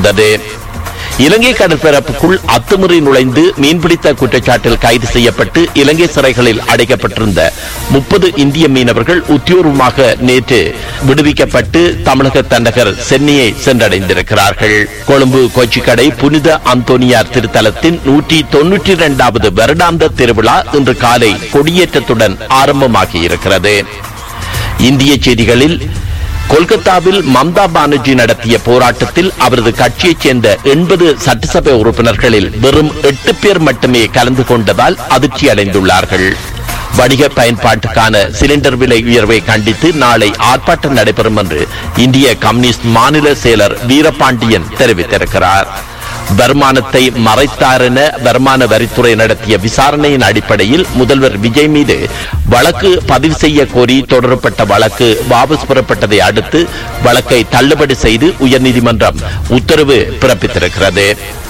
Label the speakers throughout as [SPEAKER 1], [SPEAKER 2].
[SPEAKER 1] தெரிவித்துள்ளது இலங்கை கடற்பரப்புக்குள் அத்துமீறி நுழைந்து மீன்பிடித்த குற்றச்சாட்டில் கைது செய்யப்பட்டு இலங்கை சிறைகளில் அடைக்கப்பட்டிருந்த முப்பது இந்திய மீனவர்கள் உத்தியோகமாக நேற்று விடுவிக்கப்பட்டு தமிழக தண்டகர் சென்னையை சென்றடைந்திருக்கிறார்கள் கொழும்பு கொச்சிக்கடை புனித அந்தோனியார் திருத்தலத்தின் நூற்றி தொன்னூற்றி இரண்டாவது வருடாந்த திருவிழா இன்று காலை கொடியேற்றத்துடன் ஆரம்பமாகி இருக்கிறது இந்திய செய்திகளில் கொல்கத்தாவில் மம்தா பானர்ஜி நடத்திய போராட்டத்தில் அவரது கட்சியைச் சேர்ந்த எண்பது சட்டசபை உறுப்பினர்களில் வெறும் எட்டு பேர் மட்டுமே கலந்து கொண்டதால் அதிர்ச்சி அடைந்துள்ளார்கள் வணிக பயன்பாட்டுக்கான சிலிண்டர் விலை உயர்வை கண்டித்து நாளை ஆர்ப்பாட்டம் நடைபெறும் என்று இந்திய கம்யூனிஸ்ட் மாநில செயலர் வீரபாண்டியன் தெரிவித்திருக்கிறார் வருமானத்தை மறைத்தார் என வருமான வரித்துறை நடத்திய விசாரணையின் அடிப்படையில் முதல்வர் விஜய் மீது வழக்கு பதிவு செய்ய கோரி தொடரப்பட்ட வழக்கு வாபஸ் பெறப்பட்டதை அடுத்து வழக்கை தள்ளுபடி செய்து உயர்நீதிமன்றம் உத்தரவு பிறப்பித்திருக்கிறது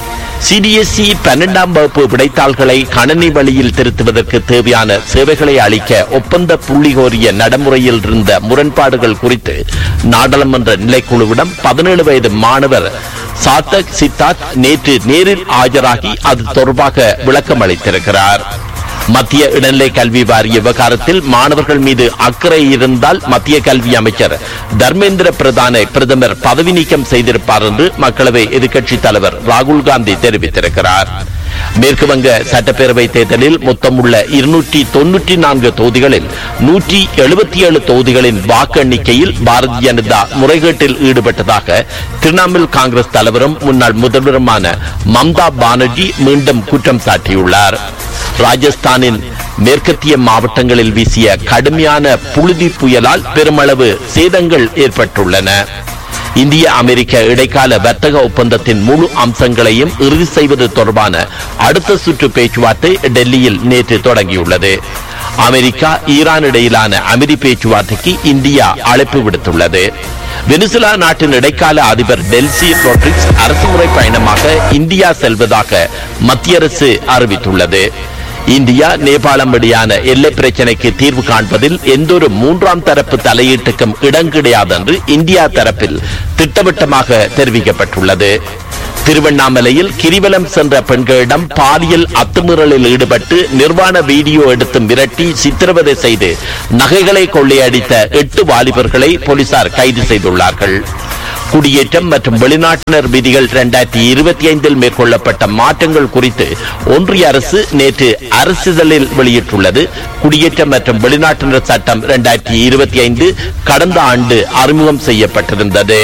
[SPEAKER 1] சிடிஎஸ்இ பன்னெண்டாம் வகுப்பு விடைத்தாள்களை கணனி வழியில் திருத்துவதற்கு தேவையான சேவைகளை அளிக்க ஒப்பந்த புள்ளி கோரிய நடைமுறையில் இருந்த முரண்பாடுகள் குறித்து நாடாளுமன்ற நிலைக்குழுவிடம் பதினேழு வயது மாணவர் சாத்தக் சித்தார்த் நேற்று நேரில் ஆஜராகி அது தொடர்பாக விளக்கம் அளித்திருக்கிறார் மத்திய இடைநிலை கல்வி வாரிய விவகாரத்தில் மாணவர்கள் மீது அக்கறை இருந்தால் மத்திய கல்வி அமைச்சர் தர்மேந்திர பிரதானை பிரதமர் பதவி நீக்கம் செய்திருப்பார் என்று மக்களவை எதிர்க்கட்சித் தலைவர் ராகுல் காந்தி தெரிவித்திருக்கிறார் மேற்கு வங்க சட்டப்பேரவை தேர்தலில் மொத்தம் உள்ள இருநூற்றி தொன்னூற்றி நான்கு தொகுதிகளில் நூற்றி எழுபத்தி ஏழு தொகுதிகளின் வாக்கு எண்ணிக்கையில் பாரதிய ஜனதா முறைகேட்டில் ஈடுபட்டதாக திரிணாமுல் காங்கிரஸ் தலைவரும் முன்னாள் முதல்வருமான மம்தா பானர்ஜி மீண்டும் குற்றம் சாட்டியுள்ளார் ராஜஸ்தானின் மேற்கத்திய மாவட்டங்களில் வீசிய கடுமையான புழுதி புயலால் பெருமளவு சேதங்கள் ஏற்பட்டுள்ளன இந்திய அமெரிக்க இடைக்கால வர்த்தக ஒப்பந்தத்தின் முழு அம்சங்களையும் இறுதி செய்வது தொடர்பான அடுத்த சுற்று பேச்சுவார்த்தை டெல்லியில் நேற்று தொடங்கியுள்ளது அமெரிக்கா ஈரான் இடையிலான அமைதி பேச்சுவார்த்தைக்கு இந்தியா அழைப்பு விடுத்துள்ளது வெனிசுலா நாட்டின் இடைக்கால அதிபர் டெல்சி ரொட்ரிக்ஸ் அரசுமுறை பயணமாக இந்தியா செல்வதாக மத்திய அரசு அறிவித்துள்ளது இந்தியா நேபாளம் இடையான எல்லை பிரச்சினைக்கு தீர்வு காண்பதில் எந்தொரு மூன்றாம் தரப்பு தலையீட்டுக்கும் இடம் கிடையாது என்று இந்தியா தரப்பில் திட்டவட்டமாக தெரிவிக்கப்பட்டுள்ளது திருவண்ணாமலையில் கிரிவலம் சென்ற பெண்களிடம் பாலியல் அத்துமீறலில் ஈடுபட்டு நிர்வாண வீடியோ எடுத்து மிரட்டி சித்திரவதை செய்து நகைகளை கொள்ளையடித்த எட்டு வாலிபர்களை போலீசார் கைது செய்துள்ளார்கள் குடியேற்றம் மற்றும் வெளிநாட்டினர் விதிகள் இரண்டாயிரத்தி இருபத்தி ஐந்தில் மேற்கொள்ளப்பட்ட மாற்றங்கள் குறித்து ஒன்றிய அரசு நேற்று அரசிதழில் வெளியிட்டுள்ளது குடியேற்றம் மற்றும் வெளிநாட்டினர் சட்டம் இரண்டாயிரத்தி இருபத்தி ஐந்து கடந்த ஆண்டு அறிமுகம் செய்யப்பட்டிருந்தது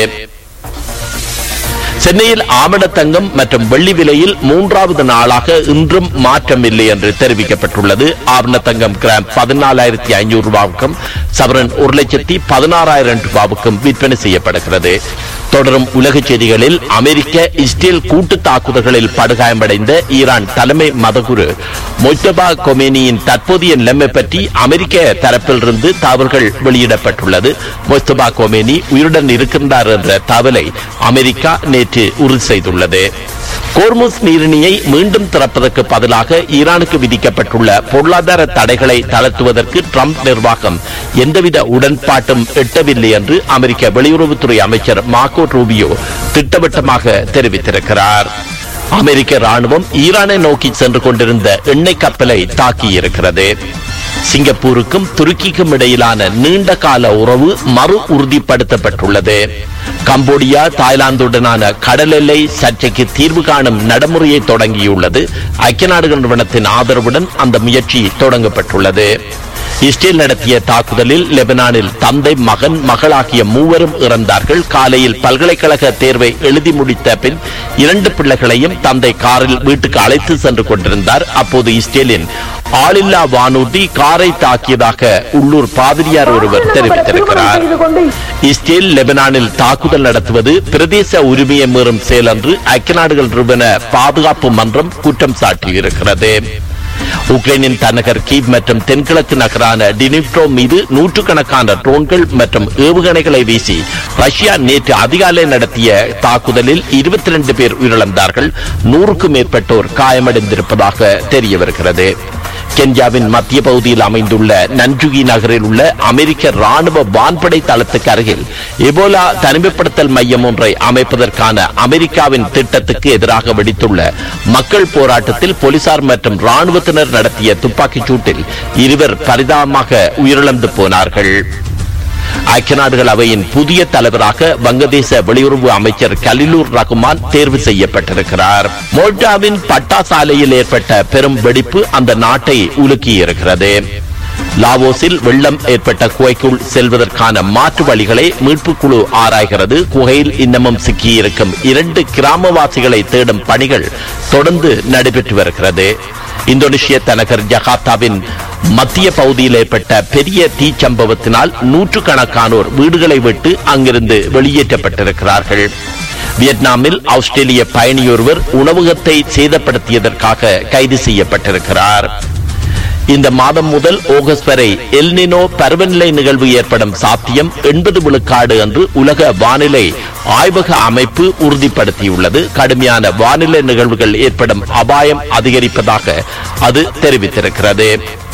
[SPEAKER 1] சென்னையில் ஆமணத்தங்கம் மற்றும் வெள்ளி விலையில் மூன்றாவது நாளாக இன்றும் மாற்றம் இல்லை என்று தெரிவிக்கப்பட்டுள்ளது ஆவணத்தங்கம் கிராம் பதினாலாயிரத்தி ஐநூறு ரூபாவுக்கும் சவரன் ஒரு லட்சத்தி பதினாறாயிரம் ரூபாவுக்கும் விற்பனை செய்யப்படுகிறது தொடரும் உலக செய்திகளில் அமெரிக்க இஸ்ரேல் கூட்டு தாக்குதல்களில் படுகாயமடைந்த ஈரான் தலைமை மதகுரு மொய்தபா கொமேனியின் தற்போதைய நிலைமை பற்றி அமெரிக்க தரப்பிலிருந்து தகவல்கள் வெளியிடப்பட்டுள்ளது மொய்தபா கொமேனி உயிருடன் இருக்கின்றார் என்ற தகவலை அமெரிக்கா நேற்று உறுதி செய்துள்ளது கோர்முஸ் நீரிணியை மீண்டும் திறப்பதற்கு பதிலாக ஈரானுக்கு விதிக்கப்பட்டுள்ள பொருளாதார தடைகளை தளர்த்துவதற்கு ட்ரம்ப் நிர்வாகம் எந்தவித உடன்பாட்டும் எட்டவில்லை என்று அமெரிக்க வெளியுறவுத்துறை அமைச்சர் மார்கோ ரூபியோ திட்டவட்டமாக தெரிவித்திருக்கிறார் அமெரிக்க ராணுவம் ஈரானை நோக்கி சென்று கொண்டிருந்த எண்ணெய் கப்பலை தாக்கியிருக்கிறது சிங்கப்பூருக்கும் துருக்கிக்கும் இடையிலான நீண்ட கால உறவு மறு உறுதிப்படுத்தப்பட்டுள்ளது கம்போடியா தாய்லாந்துடனான கடல் எல்லை சர்ச்சைக்கு தீர்வு காணும் நடைமுறையை தொடங்கியுள்ளது ஐக்கிய நாடுகள் நிறுவனத்தின் ஆதரவுடன் அந்த முயற்சி தொடங்கப்பட்டுள்ளது இஸ்ரேல் நடத்திய தாக்குதலில் லெபனானில் தந்தை மகன் மகள் ஆகிய மூவரும் இறந்தார்கள் காலையில் பல்கலைக்கழக தேர்வை எழுதி முடித்த பின் இரண்டு பிள்ளைகளையும் தந்தை காரில் வீட்டுக்கு அழைத்து சென்று கொண்டிருந்தார் அப்போது இஸ்ரேலின் ஆளில்லா வானூர்தி காரை தாக்கியதாக உள்ளூர் பாதிரியார் ஒருவர் தெரிவித்திருக்கிறார் இஸ்ரேல் லெபனானில் தாக்குதல் நடத்துவது பிரதேச உரிமையை மீறும் செயல் என்று ஐக்கிய நாடுகள் நிறுவன பாதுகாப்பு மன்றம் குற்றம் சாட்டியிருக்கிறது உக்ரைனின் தலைநகர் கீவ் மற்றும் தென்கிழக்கு நகரான டினிப்ரோ மீது நூற்றுக்கணக்கான ட்ரோன்கள் மற்றும் ஏவுகணைகளை வீசி ரஷ்யா நேற்று அதிகாலை நடத்திய தாக்குதலில் இருபத்தி ரெண்டு பேர் உயிரிழந்தார்கள் நூறுக்கும் மேற்பட்டோர் காயமடைந்திருப்பதாக தெரிய வருகிறது கென்யாவின் மத்திய பகுதியில் அமைந்துள்ள நன்ஜுகி நகரில் உள்ள அமெரிக்க ராணுவ வான்படை தளத்துக்கு அருகில் எபோலா தனிமைப்படுத்தல் மையம் ஒன்றை அமைப்பதற்கான அமெரிக்காவின் திட்டத்துக்கு எதிராக வெடித்துள்ள மக்கள் போராட்டத்தில் போலீசார் மற்றும் ராணுவத்தினர் நடத்திய துப்பாக்கிச் சூட்டில் இருவர் பரிதாபமாக உயிரிழந்து போனார்கள் ஐக்கிய நாடுகள் அவையின் புதிய தலைவராக வங்கதேச வெளியுறவு அமைச்சர் கலிலூர் ரகுமான் தேர்வு செய்யப்பட்டிருக்கிறார் மோல்டாவின் பட்டா சாலையில் ஏற்பட்ட பெரும் வெடிப்பு அந்த நாட்டை உலுக்கியிருக்கிறது லாவோஸில் வெள்ளம் ஏற்பட்ட குகைக்குள் செல்வதற்கான மாற்று வழிகளை மீட்பு குழு ஆராய்கிறது குகையில் இன்னமும் சிக்கியிருக்கும் இரண்டு கிராமவாசிகளை தேடும் பணிகள் தொடர்ந்து நடைபெற்று வருகிறது இந்தோனேஷிய தலைநகர் ஜகார்த்தாவின் மத்திய பகுதியில் ஏற்பட்ட பெரிய தீச்சம்பவத்தினால் நூற்றுக்கணக்கானோர் வீடுகளை விட்டு அங்கிருந்து வெளியேற்றப்பட்டிருக்கிறார்கள் வியட்நாமில் ஆஸ்திரேலிய பயணியொருவர் உணவகத்தை சேதப்படுத்தியதற்காக கைது செய்யப்பட்டிருக்கிறார் இந்த மாதம் முதல் ஆகஸ்ட் வரை எல்னினோ பருவநிலை நிகழ்வு ஏற்படும் சாத்தியம் எண்பது விழுக்காடு என்று உலக வானிலை ஆய்வக அமைப்பு உறுதிப்படுத்தியுள்ளது கடுமையான வானிலை நிகழ்வுகள் ஏற்படும் அபாயம் அதிகரிப்பதாக அது தெரிவித்திருக்கிறது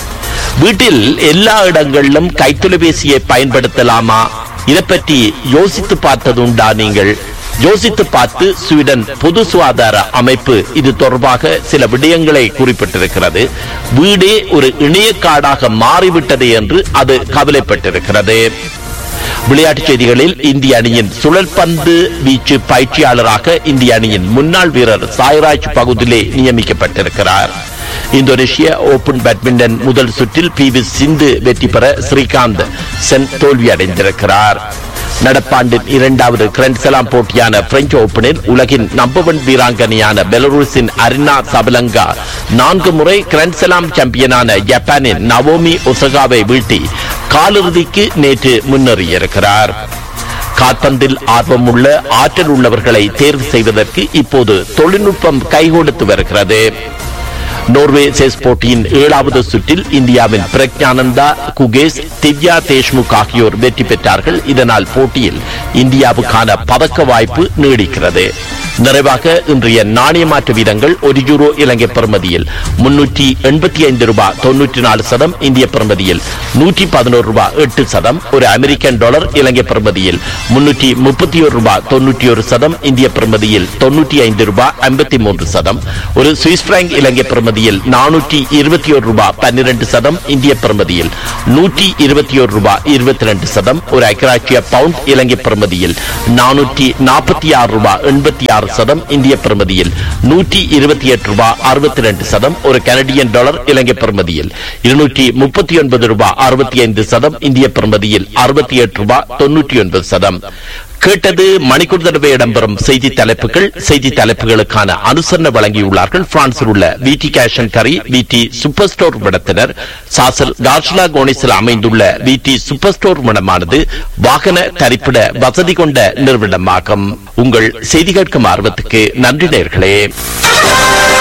[SPEAKER 1] வீட்டில் எல்லா இடங்களிலும் கைத்தொலைபேசியை பயன்படுத்தலாமா இதை பற்றி யோசித்து பார்த்ததுண்டா நீங்கள் யோசித்து பார்த்து ஸ்வீடன் பொது சுகாதார அமைப்பு இது தொடர்பாக சில விடயங்களை குறிப்பிட்டிருக்கிறது வீடே ஒரு இணையக்காடாக மாறிவிட்டது என்று அது கவலைப்பட்டிருக்கிறது விளையாட்டுச் செய்திகளில் இந்திய அணியின் சுழற்பந்து வீச்சு பயிற்சியாளராக இந்திய அணியின் முன்னாள் வீரர் சாய்ராஜ் பகுதியிலே நியமிக்கப்பட்டிருக்கிறார் இந்தோனேஷிய ஓபன் பேட்மிண்டன் முதல் சுற்றில் பி வி சிந்து வெற்றி பெற ஸ்ரீகாந்த் சென் தோல்வியடைந்திருக்கிறார் நடப்பாண்டின் இரண்டாவது கிராண்ட்ஸ்லாம் போட்டியான பிரெஞ்சு ஓபனில் உலகின் நம்பர் ஒன் வீராங்கனையான பெலரூசின் அரினா சபலங்கா நான்கு முறை கிராண்ட்ஸ்லாம் சாம்பியனான ஜப்பானின் நவோமி ஒசகாவை வீழ்த்தி காலிறுதிக்கு நேற்று முன்னேறியிருக்கிறார் கால்பந்தில் ஆர்வமுள்ள ஆற்றல் உள்ளவர்களை தேர்வு செய்வதற்கு இப்போது தொழில்நுட்பம் கைகொடுத்து வருகிறது நோர்வே செஸ் போட்டியின் ஏழாவது சுற்றில் இந்தியாவின் பிரக்ஞானந்தா குகேஷ் திவ்யா தேஷ்முக் ஆகியோர் வெற்றி பெற்றார்கள் இதனால் போட்டியில் இந்தியாவுக்கான பதக்க வாய்ப்பு நீடிக்கிறது நிறைவாக இன்றைய நாணய மாற்று வீதங்கள் ஒரு யூரோ இலங்கை பெறுமதியில் முன்னூற்றி எண்பத்தி ஐந்து ரூபாய் தொன்னூற்றி நாலு சதம் இந்திய பெறுமதியில் நூற்றி பதினோரு ரூபாய் எட்டு சதம் ஒரு அமெரிக்கன் டாலர் இலங்கை பெறுமதியில் முன்னூற்றி முப்பத்தி ஒரு ரூபாய் தொன்னூற்றி ஒரு சதம் இந்திய பெறுமதியில் தொன்னூற்றி ஐந்து ரூபாய் ஐம்பத்தி மூன்று சதம் ஒரு சுவிஸ் பிராங்க் இலங்கை பெறுமதியில் நானூற்றி இருபத்தி ஒரு ரூபாய் பன்னிரண்டு சதம் இந்திய பெறுமதியில் நூற்றி இருபத்தி ஒரு ரூபாய் இருபத்தி ரெண்டு சதம் ஒரு ஐக்கராட்சிய பவுண்ட் இலங்கை பெறுமதியில் நானூற்றி நாற்பத்தி ஆறு ரூபாய் எண்பத்தி ஆறு சதம் இந்திய பெறுமதியில் நூற்றி இருபத்தி எட்டு ரூபாய் அறுபத்தி ரெண்டு சதம் ஒரு கனடியன் டாலர் இலங்கை பெறுமதியில் இருநூற்றி முப்பத்தி ஒன்பது ரூபாய் அறுபத்தி ஐந்து சதம் இந்திய பெறுமதியில் அறுபத்தி எட்டு ரூபாய் தொன்னூற்றி ஒன்பது சதம் கேட்டது மணிக்கூர் தடவை இடம்பெறும் செய்தி தலைப்புகள் செய்தி தலைப்புகளுக்கான அனுசரணை வழங்கியுள்ளார்கள் பிரான்சில் உள்ள விடி கேஷன் கரி விடி சூப்பர் ஸ்டோர் விடத்தினர் சாசல் கார்ஷ்லா கோனிஸில் அமைந்துள்ள விடி சூப்பர் ஸ்டோர் விடமானது வாகன தரிப்பிட வசதி கொண்ட நிறுவனமாகும் உங்கள் செய்தி கேட்கும் ஆர்வத்துக்கு நன்றி நேர்களே